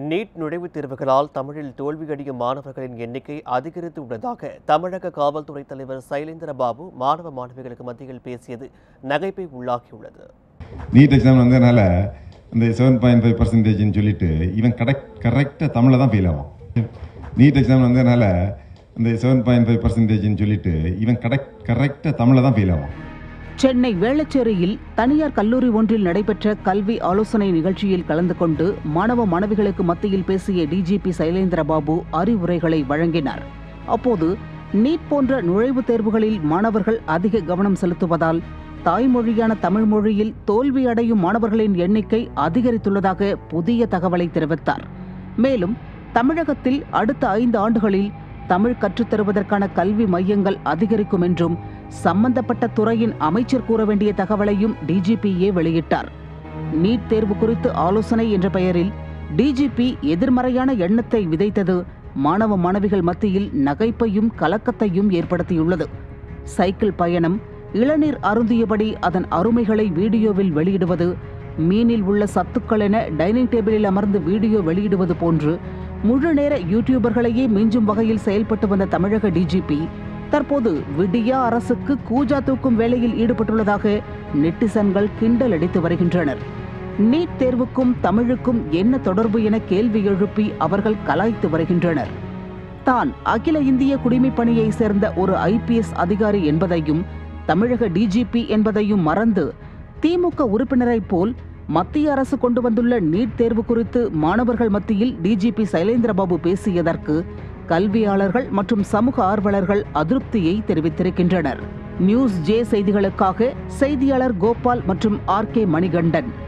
NEET நுழைவுத் தேர்வுகளால் தமிழில் தோல்வியடையும் மாணவர்களின் எண்ணிக்கை அதிகரித்து உள்ளதாக தமிழக காவல்துறை தலைவர் சைலேந்திர பாபு மாணவ மாணவிகளுக்கு மத்தியில் பேசியது நகைப்பை உள்ளாகியுள்ளது நீட் எக்ஸாம் வந்ததுனால இந்த செவன் பாயிண்ட் ஃபைவ் பர்சன்டேஜ்னு சொல்லிட்டு இவன் கரெக்ட் கரெக்டாக தமிழில் தான் ஃபெயில் ஆகும் நீட் எக்ஸாம் வந்ததுனால இந்த செவன் பாயிண்ட் ஃபைவ் பர்சன்டேஜ்னு சொல்லிட்டு இவன் கரெக்ட் கரெக்டாக தமிழில் தான் ஃபெயில் ஆகும் சென்னை வேளச்சேரியில் தனியார் கல்லூரி ஒன்றில் நடைபெற்ற கல்வி ஆலோசனை நிகழ்ச்சியில் கலந்து கொண்டு மாணவ மாணவிகளுக்கு மத்தியில் பேசிய டிஜிபி சைலேந்திர பாபு அறிவுரைகளை வழங்கினார் அப்போது நீட் போன்ற நுழைவுத் தேர்வுகளில் மாணவர்கள் அதிக கவனம் செலுத்துவதால் தாய்மொழியான தமிழ் மொழியில் தோல்வி அடையும் மாணவர்களின் எண்ணிக்கை அதிகரித்துள்ளதாக புதிய தகவலை தெரிவித்தார் மேலும் தமிழகத்தில் அடுத்த ஐந்து ஆண்டுகளில் தமிழ் கற்றுத்தருவதற்கான கல்வி மையங்கள் அதிகரிக்கும் என்றும் சம்பந்தப்பட்ட துறையின் அமைச்சர் கூற வேண்டிய தகவலையும் டிஜிபியே வெளியிட்டார் நீட் தேர்வு குறித்து ஆலோசனை என்ற பெயரில் டிஜிபி எதிர்மறையான எண்ணத்தை விதைத்தது மாணவ மாணவிகள் மத்தியில் நகைப்பையும் கலக்கத்தையும் ஏற்படுத்தியுள்ளது சைக்கிள் பயணம் இளநீர் அருந்தியபடி அதன் அருமைகளை வீடியோவில் வெளியிடுவது மீனில் உள்ள சத்துக்கள் என டைனிங் டேபிளில் அமர்ந்து வீடியோ வெளியிடுவது போன்று முழு நேர யூடியூபர்களையே மிஞ்சும் வகையில் செயல்பட்டு வந்த தமிழக டிஜிபி தற்போது விடியா அரசுக்கு கூஜா தூக்கும் வேலையில் ஈடுபட்டுள்ளதாக நெட்டிசன்கள் கிண்டல் அடித்து வருகின்றனர் நீட் தேர்வுக்கும் தமிழுக்கும் என்ன தொடர்பு என கேள்வி எழுப்பி அவர்கள் கலாய்த்து வருகின்றனர் தான் அகில இந்திய குடிமைப் பணியை சேர்ந்த ஒரு ஐபிஎஸ் அதிகாரி என்பதையும் தமிழக டிஜிபி என்பதையும் மறந்து திமுக உறுப்பினரைப் போல் மத்திய அரசு கொண்டு வந்துள்ள நீட் தேர்வு குறித்து மாணவர்கள் மத்தியில் டிஜிபி சைலேந்திரபாபு பேசியதற்கு கல்வியாளர்கள் மற்றும் சமூக ஆர்வலர்கள் அதிருப்தியை தெரிவித்திருக்கின்றனர் நியூஸ் ஜே செய்திகளுக்காக செய்தியாளர் கோபால் மற்றும் ஆர் கே மணிகண்டன்